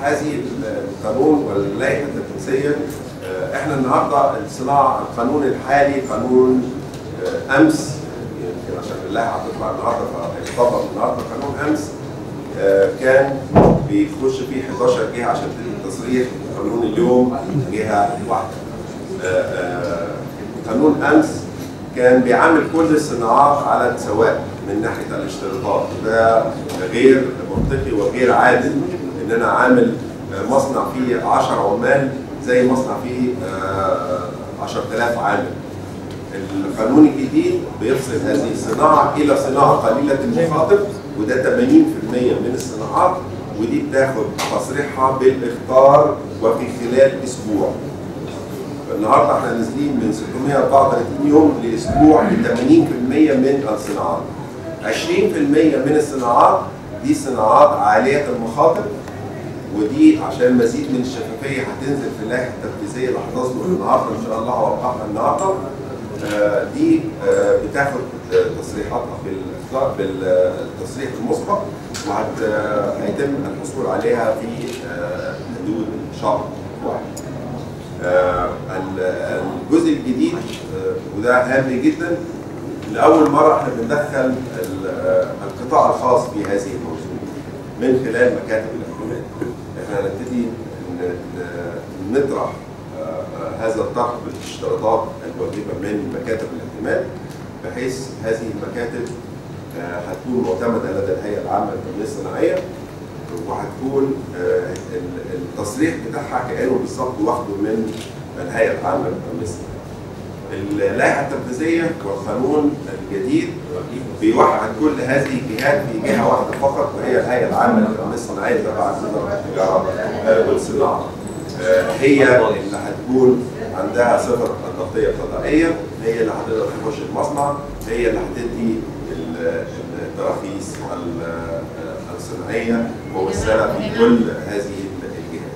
هذه القانون واللائحه التنفيذيه آه، احنا النهارده الصناعه القانون الحالي قانون آه، امس يمكن عشان اللائحه هتطلع النهارده فهيطبق النهارده قانون امس آه، كان بيخش فيه 11 جهه عشان تدي التصريح قانون اليوم جهه واحده آه، آه، قانون امس كان بيعامل كل الصناعات على سواء من ناحيه الاشتراطات ده غير منطقي وغير عادل ان انا عامل آه، مصنع فيه 10 عمال زي مصنع فيه آه، 10000 عامل القانون الجديد بيفصل هذه الصناعه الى صناعه قليله المخاطر وده 80% من الصناعات ودي بتاخد تصريحها بالاختار وفي خلال اسبوع. النهارده احنا نازلين من 634 يوم لاسبوع ل 80% من الصناعات. 20% من الصناعات دي صناعات عاليه المخاطر ودي عشان مزيد من الشفافيه هتنزل في اللائحه التنفيذيه اللي هتصدر النهارده ان شاء الله وقعها النهارده آه، دي آه، بتاخد آه، تصريحاتها بالاختار بالتصريح المسبق وهيتم الحصول عليها في آه، حدود شهر واحد. آه، ال- الجزء الجديد آه، وده هام جدا لاول مره احنا بندخل ال- آه، القطاع الخاص في هذه المنظومه من خلال مكاتب الاحتمال. احنا هنبتدي ن- ن- نطرح آه، آه، هذا الطرح بالاشتراطات الواجبه من مكاتب الاحتمال بحيث هذه المكاتب آه، هتكون معتمده لدى الهيئه العامه للتنميه الصناعيه وهتكون آه، ال- التصريح بتاعها كانه بالظبط واخده من الهيئه العامه للتنميه الصناعيه. اللائحه التنفيذيه والقانون الجديد بيوحد كل هذه الجهات في جهه واحده فقط وهي الهيئه العامه للتنميه الصناعيه تبع وزاره التجاره آه، والصناعه. آه، هي اللي هتكون عندها صفه التغطيه القضائيه هي اللي هتقدر تخش المصنع هي اللي هتدي ال- التراخيص ال- الصناعيه ممثله في كل هذه الجهات.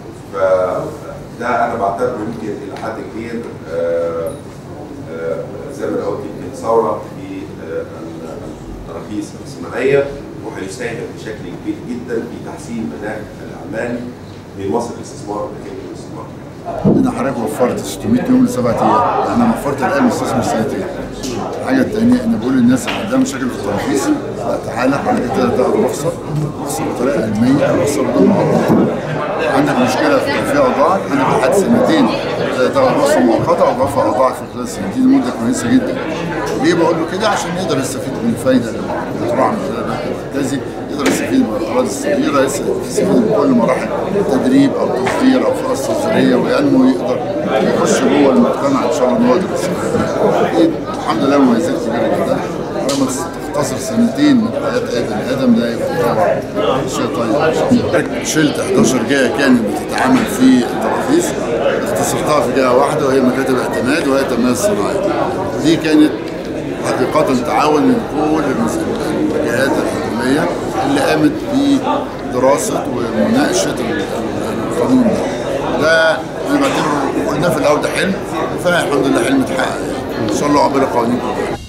فده انا بعتبره يمكن الى حد كبير آه، آه، زي ما أنا قلت يمكن ثوره في آه، التراخيص الصناعيه وهيساهم بشكل كبير جدا في تحسين مناخ الاعمال في مصر الاستثمار والتكامل الاستثمار. انا حضرتك وفرت 600 يوم لسبع ايام انا وفرت الان مستثمر سنتين الحاجه الثانيه انا بقول للناس اللي عندها مشاكل في التراخيص لا تعالى حضرتك تقدر تاخد رخصه رخصه بطريقه علميه رخصه بدون مؤقته عندك مشكله في ترفيع اوضاعك عندك لحد سنتين تقدر تاخد رخصه مؤقته او ترفع اوضاعك في خلال سنتين مده كويسه جدا ليه بقول له كده عشان يقدر يستفيد من الفايده اللي بتروح من خلال البنك المركزي يقدر يستفيد من الاراضي الصغيره يستفيد من كل مراحل التدريب او التصدير او فرص تصديريه وينمو يقدر يخش جوه المجتمع ان شاء الله ان هو يقدر يستفيد أكيد الحمد لله مميزات كبيره جدا لما تختصر سنتين من حياه اي بني ادم ده يبقى طبعا شيء طيب ان شاء الله شلت 11 جهه كانت بتتعامل في التراخيص اختصرتها في جهه واحده وهي مكاتب اعتماد وهي التنميه الصناعيه ودي كانت حقيقة تعاون من كل المس- الجهات الحكومية اللي قامت بدراسة ومناقشة ال- ال- القانون ده. ده أنا بعتبره قلنا في الأول ده حلم فالحمد لله حلم اتحقق يعني. إن شاء الله عقبال قوانين كتير.